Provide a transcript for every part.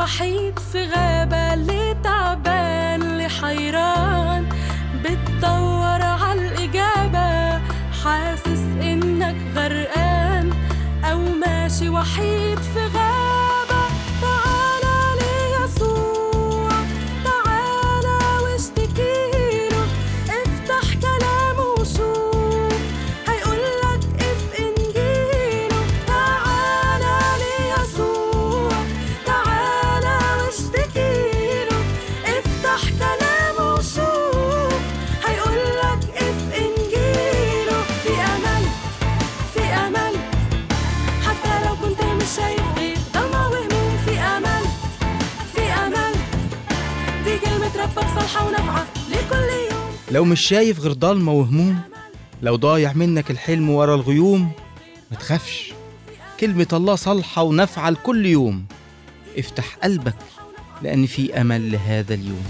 وحيد في غابة اللي تعبان اللي حيران بتدور عالإجابة حاسس إنك غرقان أو ماشي وحيد في غابة تعالى ليسوع تعالى واشتكيله افتح كلامه وشوف هيقولك اف انجيله تعالى ليسوع تعالى واشتكيله افتح كلامه وشوف هيقولك اف انجيله في امل في امل حتى لو كنت مش شايف غير ضلمة وهموم في امل في امل دي كلمة ربك صالحة ونافعة لكل يوم لو مش شايف غير ضلمة وهموم لو ضايع منك الحلم ورا الغيوم ما تخافش كلمة الله صالحة ونافعة لكل يوم افتح قلبك لأن في أمل لهذا اليوم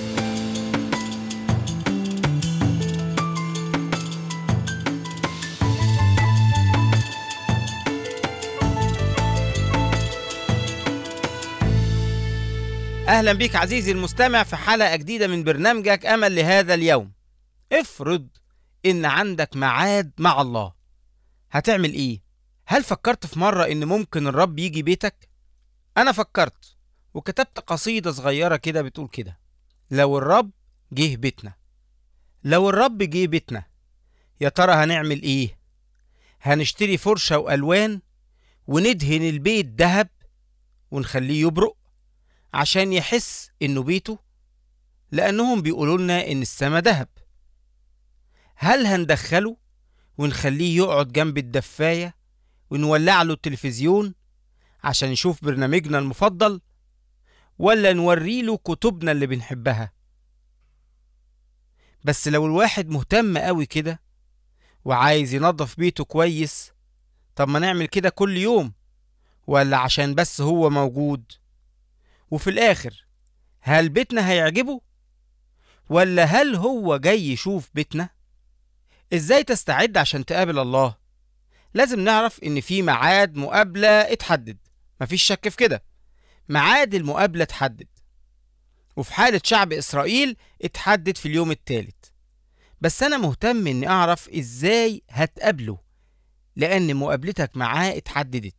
أهلا بيك عزيزي المستمع في حلقة جديدة من برنامجك أمل لهذا اليوم افرض إن عندك ميعاد مع الله هتعمل إيه؟ هل فكرت في مرة إن ممكن الرب يجي بيتك؟ أنا فكرت وكتبت قصيدة صغيرة كده بتقول كده لو الرب جه بيتنا لو الرب جه بيتنا يا ترى هنعمل إيه؟ هنشتري فرشة وألوان وندهن البيت دهب ونخليه يبرق عشان يحس إنه بيته لأنهم بيقولوا لنا إن السما دهب هل هندخله ونخليه يقعد جنب الدفاية ونولع له التلفزيون عشان يشوف برنامجنا المفضل ولا نوري له كتبنا اللي بنحبها بس لو الواحد مهتم قوي كده وعايز ينظف بيته كويس طب ما نعمل كده كل يوم ولا عشان بس هو موجود وفي الآخر هل بيتنا هيعجبه ولا هل هو جاي يشوف بيتنا ازاي تستعد عشان تقابل الله لازم نعرف ان في ميعاد مقابله اتحدد مفيش شك في كده ميعاد المقابله اتحدد وفي حاله شعب اسرائيل اتحدد في اليوم الثالث بس انا مهتم اني اعرف ازاي هتقابله لان مقابلتك معاه اتحددت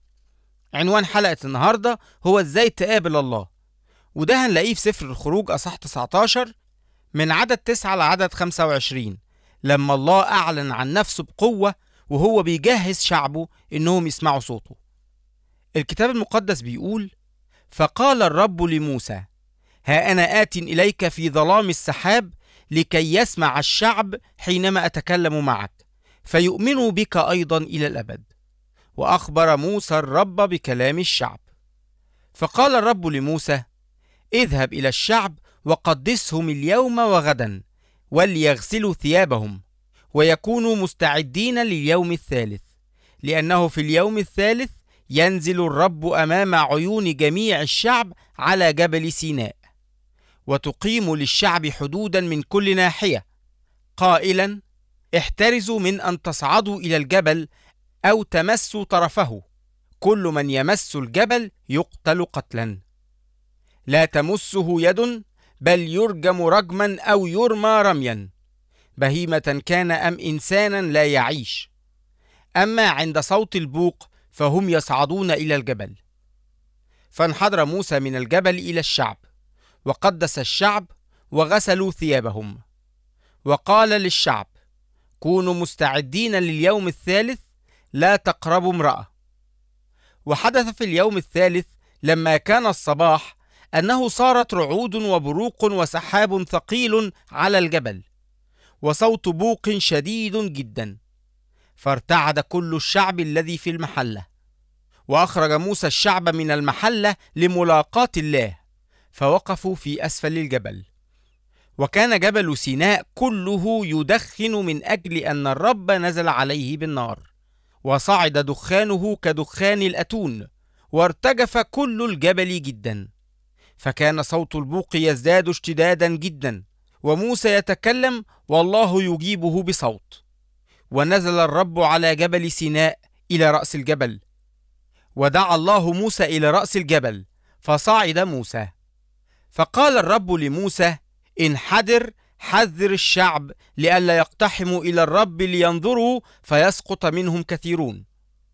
عنوان حلقه النهارده هو ازاي تقابل الله وده هنلاقيه في سفر الخروج اصح 19 من عدد 9 لعدد 25 لما الله أعلن عن نفسه بقوة وهو بيجهز شعبه إنهم يسمعوا صوته. الكتاب المقدس بيقول: فقال الرب لموسى: ها أنا آت إليك في ظلام السحاب لكي يسمع الشعب حينما أتكلم معك، فيؤمنوا بك أيضا إلى الأبد. وأخبر موسى الرب بكلام الشعب. فقال الرب لموسى: اذهب إلى الشعب وقدسهم اليوم وغدا وليغسلوا ثيابهم ويكونوا مستعدين لليوم الثالث لانه في اليوم الثالث ينزل الرب امام عيون جميع الشعب على جبل سيناء وتقيم للشعب حدودا من كل ناحيه قائلا احترزوا من ان تصعدوا الى الجبل او تمسوا طرفه كل من يمس الجبل يقتل قتلا لا تمسه يد بل يرجم رجما او يرمى رميا بهيمه كان ام انسانا لا يعيش اما عند صوت البوق فهم يصعدون الى الجبل فانحدر موسى من الجبل الى الشعب وقدس الشعب وغسلوا ثيابهم وقال للشعب كونوا مستعدين لليوم الثالث لا تقربوا امراه وحدث في اليوم الثالث لما كان الصباح انه صارت رعود وبروق وسحاب ثقيل على الجبل وصوت بوق شديد جدا فارتعد كل الشعب الذي في المحله واخرج موسى الشعب من المحله لملاقاه الله فوقفوا في اسفل الجبل وكان جبل سيناء كله يدخن من اجل ان الرب نزل عليه بالنار وصعد دخانه كدخان الاتون وارتجف كل الجبل جدا فكان صوت البوق يزداد اشتدادا جدا وموسى يتكلم والله يجيبه بصوت ونزل الرب على جبل سيناء الى راس الجبل ودعا الله موسى الى راس الجبل فصعد موسى فقال الرب لموسى انحدر حذر الشعب لئلا يقتحموا الى الرب لينظروا فيسقط منهم كثيرون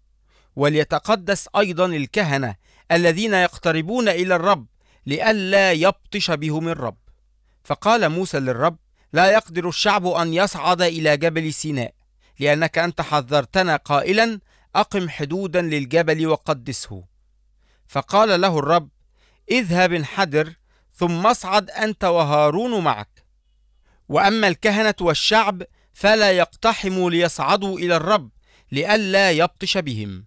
وليتقدس ايضا الكهنه الذين يقتربون الى الرب لئلا يبطش بهم الرب فقال موسى للرب لا يقدر الشعب ان يصعد الى جبل سيناء لانك انت حذرتنا قائلا اقم حدودا للجبل وقدسه فقال له الرب اذهب انحدر ثم اصعد انت وهارون معك واما الكهنه والشعب فلا يقتحموا ليصعدوا الى الرب لئلا يبطش بهم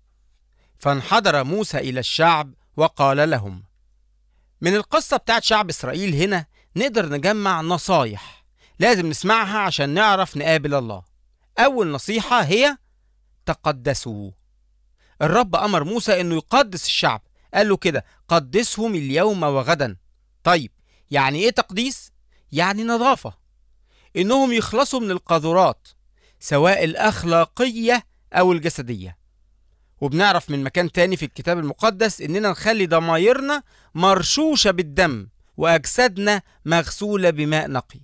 فانحدر موسى الى الشعب وقال لهم من القصه بتاعت شعب اسرائيل هنا نقدر نجمع نصايح لازم نسمعها عشان نعرف نقابل الله اول نصيحه هي تقدسوا الرب امر موسى انه يقدس الشعب قال له كده قدسهم اليوم وغدا طيب يعني ايه تقديس يعني نظافه انهم يخلصوا من القاذورات سواء الاخلاقيه او الجسديه وبنعرف من مكان تاني في الكتاب المقدس اننا نخلي ضمايرنا مرشوشه بالدم واجسادنا مغسوله بماء نقي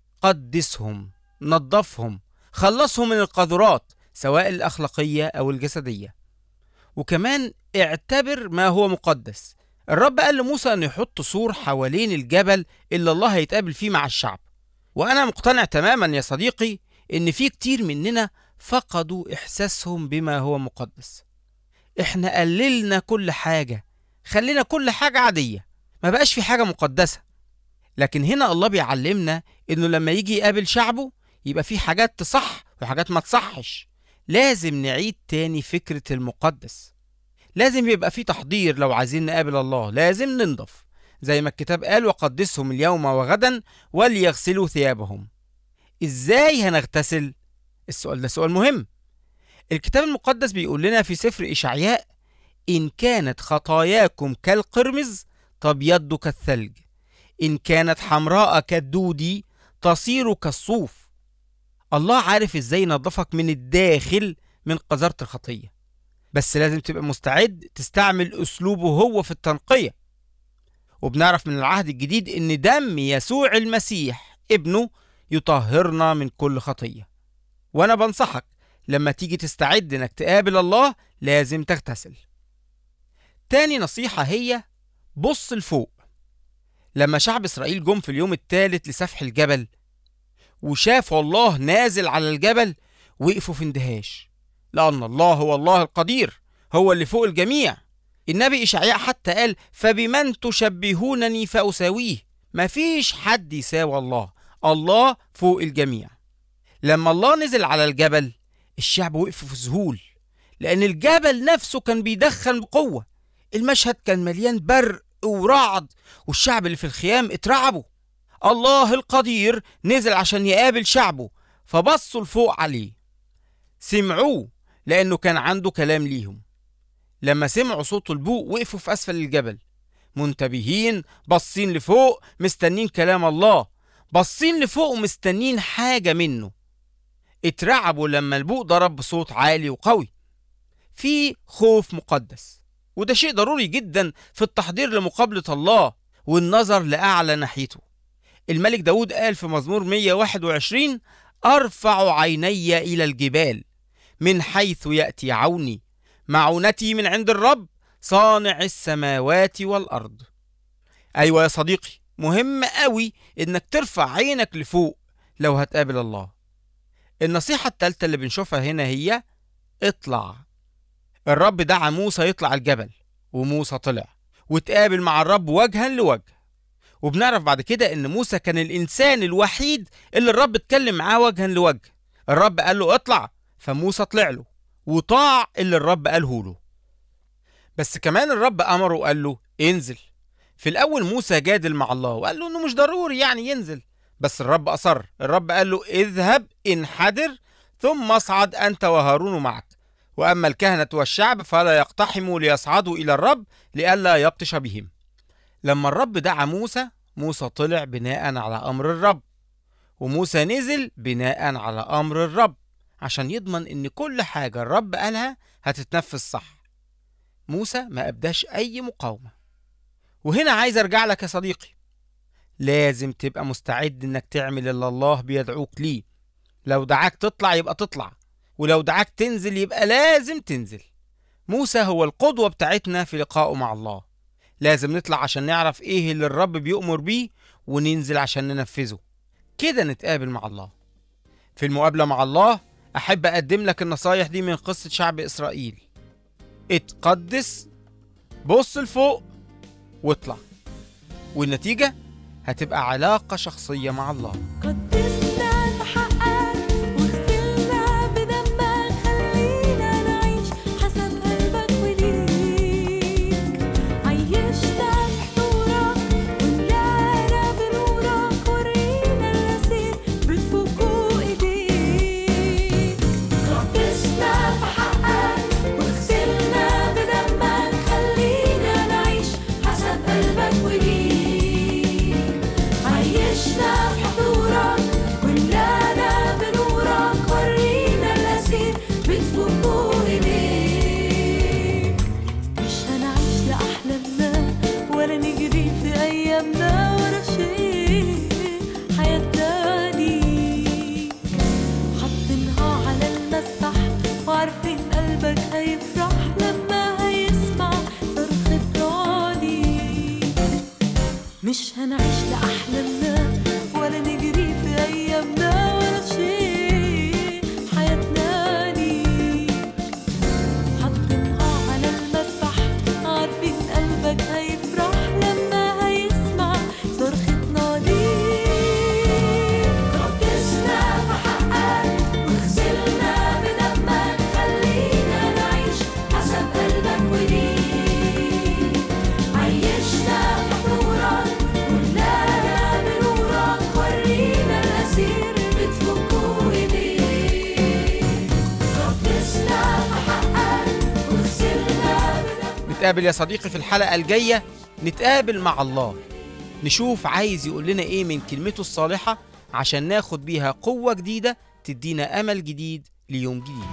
قدسهم نظفهم خلصهم من القاذورات سواء الاخلاقيه او الجسديه وكمان اعتبر ما هو مقدس الرب قال لموسى انه يحط سور حوالين الجبل اللي الله هيتقابل فيه مع الشعب وانا مقتنع تماما يا صديقي ان في كتير مننا فقدوا احساسهم بما هو مقدس احنا قللنا كل حاجه خلينا كل حاجه عاديه ما بقاش في حاجه مقدسه لكن هنا الله بيعلمنا انه لما يجي يقابل شعبه يبقى في حاجات تصح وحاجات ما تصحش لازم نعيد تاني فكرة المقدس لازم يبقى في تحضير لو عايزين نقابل الله لازم ننضف زي ما الكتاب قال وقدسهم اليوم وغدا وليغسلوا ثيابهم ازاي هنغتسل السؤال ده سؤال مهم الكتاب المقدس بيقول لنا في سفر إشعياء إن كانت خطاياكم كالقرمز تبيض كالثلج إن كانت حمراء كالدودي تصير كالصوف الله عارف ازاي ينظفك من الداخل من قذارة الخطية بس لازم تبقى مستعد تستعمل أسلوبه هو في التنقية وبنعرف من العهد الجديد إن دم يسوع المسيح ابنه يطهرنا من كل خطية وأنا بنصحك لما تيجي تستعد إنك تقابل الله لازم تغتسل تاني نصيحة هي بص لفوق لما شعب إسرائيل جم في اليوم الثالث لسفح الجبل وشافوا الله نازل على الجبل وقفوا في اندهاش لأن الله هو الله القدير هو اللي فوق الجميع النبي إشعياء حتى قال فبمن تشبهونني فأساويه مفيش حد يساوي الله الله فوق الجميع لما الله نزل على الجبل الشعب وقفوا في ذهول لأن الجبل نفسه كان بيدخن بقوة المشهد كان مليان برق ورعد والشعب اللي في الخيام اترعبوا الله القدير نزل عشان يقابل شعبه فبصوا لفوق عليه سمعوه لأنه كان عنده كلام ليهم لما سمعوا صوت البوق وقفوا في أسفل الجبل منتبهين باصين لفوق مستنين كلام الله باصين لفوق ومستنين حاجة منه اترعبوا لما البوق ضرب بصوت عالي وقوي في خوف مقدس وده شيء ضروري جدا في التحضير لمقابلة الله والنظر لأعلى ناحيته الملك داود قال في مزمور 121 أرفع عيني إلى الجبال من حيث يأتي عوني معونتي من عند الرب صانع السماوات والأرض أيوة يا صديقي مهم قوي إنك ترفع عينك لفوق لو هتقابل الله النصيحة التالتة اللي بنشوفها هنا هي اطلع الرب دعا موسى يطلع الجبل وموسى طلع وتقابل مع الرب وجها لوجه وبنعرف بعد كده ان موسى كان الانسان الوحيد اللي الرب اتكلم معاه وجها لوجه الرب قال له اطلع فموسى طلع له وطاع اللي الرب قاله له بس كمان الرب امره وقال له انزل في الاول موسى جادل مع الله وقال له انه مش ضروري يعني ينزل بس الرب اصر الرب قال له اذهب انحدر ثم اصعد انت وهارون معك واما الكهنه والشعب فلا يقتحموا ليصعدوا الى الرب لئلا يبطش بهم لما الرب دعا موسى موسى طلع بناء على امر الرب وموسى نزل بناء على امر الرب عشان يضمن ان كل حاجه الرب قالها هتتنفذ صح موسى ما ابداش اي مقاومه وهنا عايز ارجع لك يا صديقي لازم تبقى مستعد انك تعمل اللي الله بيدعوك ليه لو دعاك تطلع يبقى تطلع ولو دعاك تنزل يبقى لازم تنزل موسى هو القدوة بتاعتنا في لقائه مع الله لازم نطلع عشان نعرف ايه اللي الرب بيؤمر بيه وننزل عشان ننفذه كده نتقابل مع الله في المقابلة مع الله أحب أقدم لك النصايح دي من قصة شعب إسرائيل اتقدس بص لفوق واطلع والنتيجة هتبقى علاقة شخصية مع الله قدسنا في حقك واغسلنا بدمك خلينا نعيش حسب قلبك وليك عيشنا في حضورك وملانا بنورك ورينا اليسير بتفوق ايديك قدسنا في حقك واغسلنا بدمك خلينا نعيش حسب قلبك وليك عيشنا في حضورك وملانا بنورك ورينا الأسير بتفوق ايديك مش هنعيش لأحلامنا ولا نجري في أيامنا ولا شيء حياتنا ليك حاطينها على المسبح وعارفين قلبك هيفرح لما هيسمع صرختنا ليك مش هنعيش لأحلامنا ولا نجري في أيامنا ولا شيء حياتنا ليك حاطينها على المسبح عارفين قلبك هيفرح لما هيسمع صرختنا ليك قدسنا في حقك واغسلنا بدمك خلينا نعيش حسب قلبك وليك عيشنا في حضورك وملانا بنورك ورينا الأسير بتفك ايديك قدسنا في حقك واغسلنا بدمك نتقابل يا صديقي في الحلقة الجاية نتقابل مع الله نشوف عايز يقول لنا ايه من كلمته الصالحة عشان ناخد بيها قوة جديدة تدينا أمل جديد ليوم جديد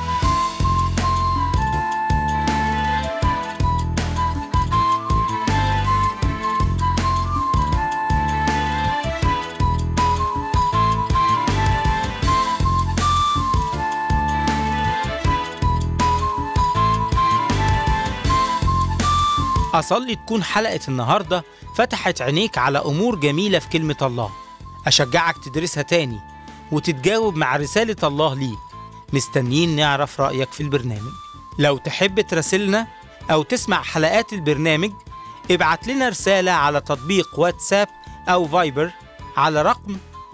أصلي تكون حلقة النهاردة فتحت عينيك على أمور جميلة في كلمة الله أشجعك تدرسها تاني وتتجاوب مع رسالة الله ليك مستنيين نعرف رأيك في البرنامج لو تحب تراسلنا أو تسمع حلقات البرنامج ابعت لنا رسالة على تطبيق واتساب أو فايبر على رقم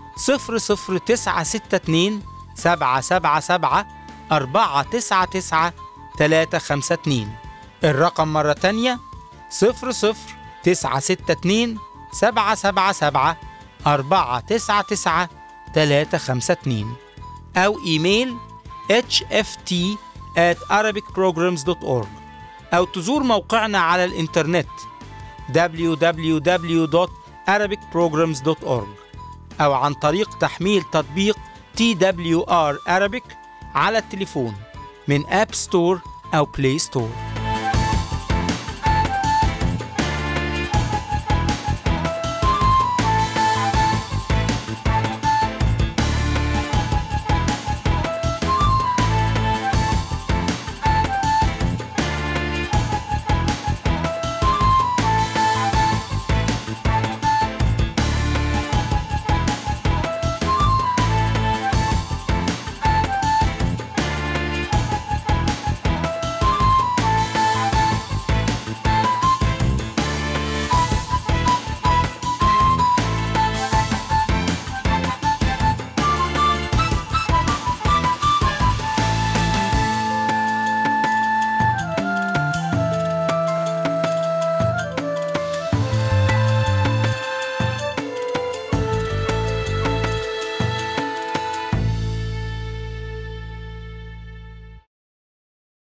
00962 777 499 352 الرقم مرة تانية صفر صفر تسعة ستة اتنين سبعة سبعة سبعة أربعة تسعة تسعة تلاتة خمسة اتنين أو إيميل hft at arabicprograms.org أو تزور موقعنا على الإنترنت www.arabicprograms.org أو عن طريق تحميل تطبيق TWR Arabic على التليفون من أب ستور أو بلاي ستور